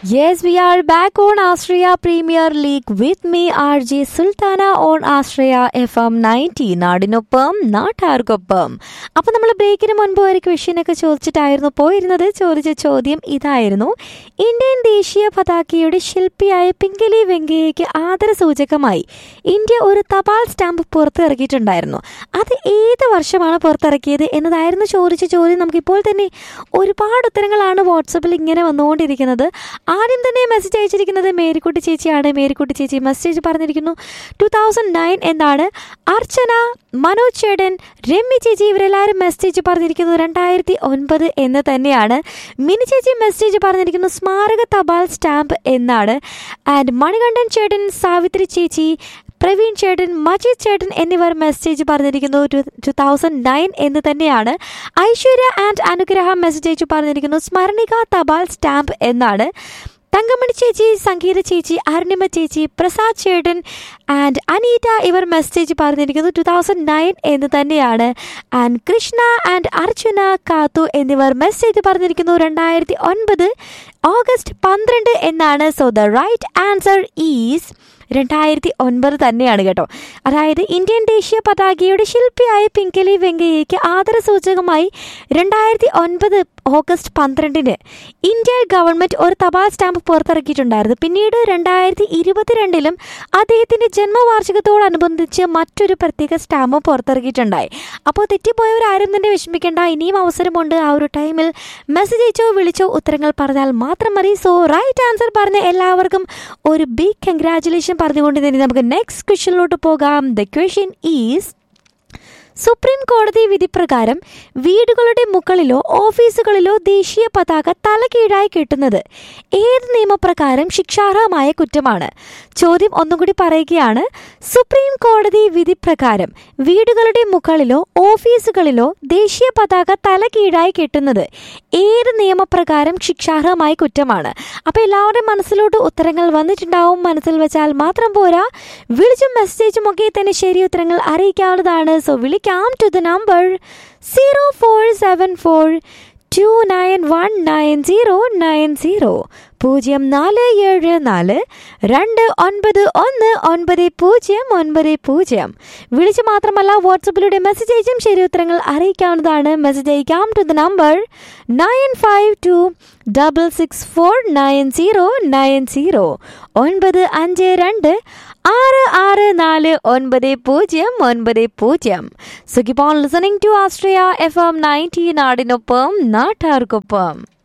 Yes, we are back on Australia Premier League with me, RJ Sultana on Australia FM 90 നാടിനൊപ്പം നാട്ടാർക്കൊപ്പം അപ്പം നമ്മൾ ബ്രേക്കിന് മുൻപ് ഒരു ക്വസ്റ്റ്യനൊക്കെ ചോദിച്ചിട്ടായിരുന്നു പോയിരുന്നത് ചോദിച്ച ചോദ്യം ഇതായിരുന്നു ഇന്ത്യൻ ദേശീയ പതാകയുടെ ശില്പിയായ പിങ്കിലി വെങ്കയ്യയ്ക്ക് ആദരസൂചകമായി ഇന്ത്യ ഒരു തപാൽ സ്റ്റാമ്പ് പുറത്തിറക്കിയിട്ടുണ്ടായിരുന്നു അത് ഏത് വർഷമാണ് പുറത്തിറക്കിയത് എന്നതായിരുന്നു ചോദിച്ച ചോദ്യം നമുക്കിപ്പോൾ തന്നെ ഒരുപാട് ഉത്തരങ്ങളാണ് വാട്സപ്പിൽ ഇങ്ങനെ വന്നുകൊണ്ടിരിക്കുന്നത് ആദ്യം തന്നെ മെസ്സേജ് അയച്ചിരിക്കുന്നത് മേരിക്കുട്ടി ചേച്ചിയാണ് മേരിക്കുട്ടി ചേച്ചി മെസ്സേജ് പറഞ്ഞിരിക്കുന്നു ടു തൗസൻഡ് നയൻ എന്നാണ് അർച്ചന മനോജ് ചേടൻ രമ്യ ചേച്ചി ഇവരെല്ലാവരും മെസ്സേജ് പറഞ്ഞിരിക്കുന്നു രണ്ടായിരത്തി ഒൻപത് എന്ന് തന്നെയാണ് മിനി ചേച്ചി മെസ്സേജ് പറഞ്ഞിരിക്കുന്നു സ്മാരക തപാൽ സ്റ്റാമ്പ് എന്നാണ് ആൻഡ് മണികണ്ഠൻ ചേട്ടൻ സാവിത്രി ചേച്ചി പ്രവീൺ ചേട്ടൻ മജീദ് ചേട്ടൻ എന്നിവർ മെസ്സേജ് പറഞ്ഞിരിക്കുന്നു ടു തൗസൻഡ് നയൻ എന്ന് തന്നെയാണ് ഐശ്വര്യ ആൻഡ് അനുഗ്രഹ മെസ്സേജ് അയച്ചു പറഞ്ഞിരിക്കുന്നു സ്മരണിക തപാൽ സ്റ്റാമ്പ് എന്നാണ് തങ്കമണി ചേച്ചി സംഗീത ചേച്ചി അരുണിമ ചേച്ചി പ്രസാദ് ചേട്ടൻ ആൻഡ് അനീറ്റ ഇവർ മെസ്സേജ് പറഞ്ഞിരിക്കുന്നു ടു തൗസൻഡ് നയൻ എന്ന് തന്നെയാണ് ആൻഡ് കൃഷ്ണ ആൻഡ് അർജുന കാത്തു എന്നിവർ മെസ്സേജ് പറഞ്ഞിരിക്കുന്നു രണ്ടായിരത്തി ഒൻപത് ഓഗസ്റ്റ് പന്ത്രണ്ട് എന്നാണ് so the right answer is രണ്ടായിരത്തി ഒൻപത് തന്നെയാണ് കേട്ടോ അതായത് ഇന്ത്യൻ ദേശീയ പതാകയുടെ ശില്പിയായ പിങ്കലി വെങ്കയ്യയ്ക്ക് ആദരസൂചകമായി രണ്ടായിരത്തി ഒൻപത് ഓഗസ്റ്റ് പന്ത്രണ്ടിന് ഇന്ത്യ ഗവൺമെൻറ് ഒരു തപാൽ സ്റ്റാമ്പ് പുറത്തിറക്കിയിട്ടുണ്ടായിരുന്നു പിന്നീട് രണ്ടായിരത്തി ഇരുപത്തിരണ്ടിലും അദ്ദേഹത്തിൻ്റെ ജന്മവാർഷികത്തോടനുബന്ധിച്ച് മറ്റൊരു പ്രത്യേക സ്റ്റാമ്പ് പുറത്തിറക്കിയിട്ടുണ്ടായി അപ്പോൾ തെറ്റിപ്പോയവരാരും തന്നെ വിഷമിക്കേണ്ട ഇനിയും അവസരമുണ്ട് ആ ഒരു ടൈമിൽ മെസ്സേജ് അയച്ചോ വിളിച്ചോ ഉത്തരങ്ങൾ പറഞ്ഞാൽ മാത്രം മതി സോ റൈറ്റ് ആൻസർ പറഞ്ഞ എല്ലാവർക്കും ഒരു ബിഗ് കൺഗ്രാറ്റുലേഷൻ പറഞ്ഞുകൊണ്ട് തന്നെ നമുക്ക് നെക്സ്റ്റ് ക്വസ്റ്റ്യനിലോട്ട് പോകാം ദ ക്വസ്റ്റ്യൻ ഈസ് സുപ്രീം കോടതി വിധി പ്രകാരം വീടുകളുടെ മുകളിലോ ഓഫീസുകളിലോ ദേശീയ പതാക തലകീഴായി കെട്ടുന്നത് ഏത് നിയമപ്രകാരം ശിക്ഷാർഹമായ കുറ്റമാണ് ചോദ്യം ഒന്നുകൂടി പറയുകയാണ് സുപ്രീം കോടതി വിധി പ്രകാരം വീടുകളുടെ മുകളിലോ ഓഫീസുകളിലോ ദേശീയ പതാക തലകീഴായി കെട്ടുന്നത് ഏത് നിയമപ്രകാരം ശിക്ഷാർഹമായ കുറ്റമാണ് അപ്പോൾ എല്ലാവരുടെയും മനസ്സിലോട്ട് ഉത്തരങ്ങൾ വന്നിട്ടുണ്ടാവും മനസ്സിൽ വെച്ചാൽ മാത്രം പോരാ വിളിച്ചും മെസ്സേജും ഒക്കെ തന്നെ ശരി ഉത്തരങ്ങൾ അറിയിക്കാവുന്നതാണ് സോ വിളിക്കാം to the number zero four seven four two nine one nine zero nine zero പൂജ്യം നാല് ഏഴ് നാല് രണ്ട് ഒൻപത് ഒന്ന് ഒൻപത് പൂജ്യം ഒൻപത് പൂജ്യം വിളിച്ച് മാത്രമല്ല വാട്സപ്പിലൂടെ മെസ്സേജ് അയച്ചും ശരി ഉത്തരങ്ങൾ അറിയിക്കാവുന്നതാണ് മെസ്സേജ് അയക്കാം to the number nine five two double six four nine zero nine zero ഒൻപത് അഞ്ച് രണ്ട് ആറ് ആറ് നാല് ഒൻപത് പൂജ്യം ഒൻപത് പൂജ്യം സുഖിപ്പോൺ listening to Astria F M ninety നാടിനൊപ്പം നാട്ടാർക്കൊപ്പം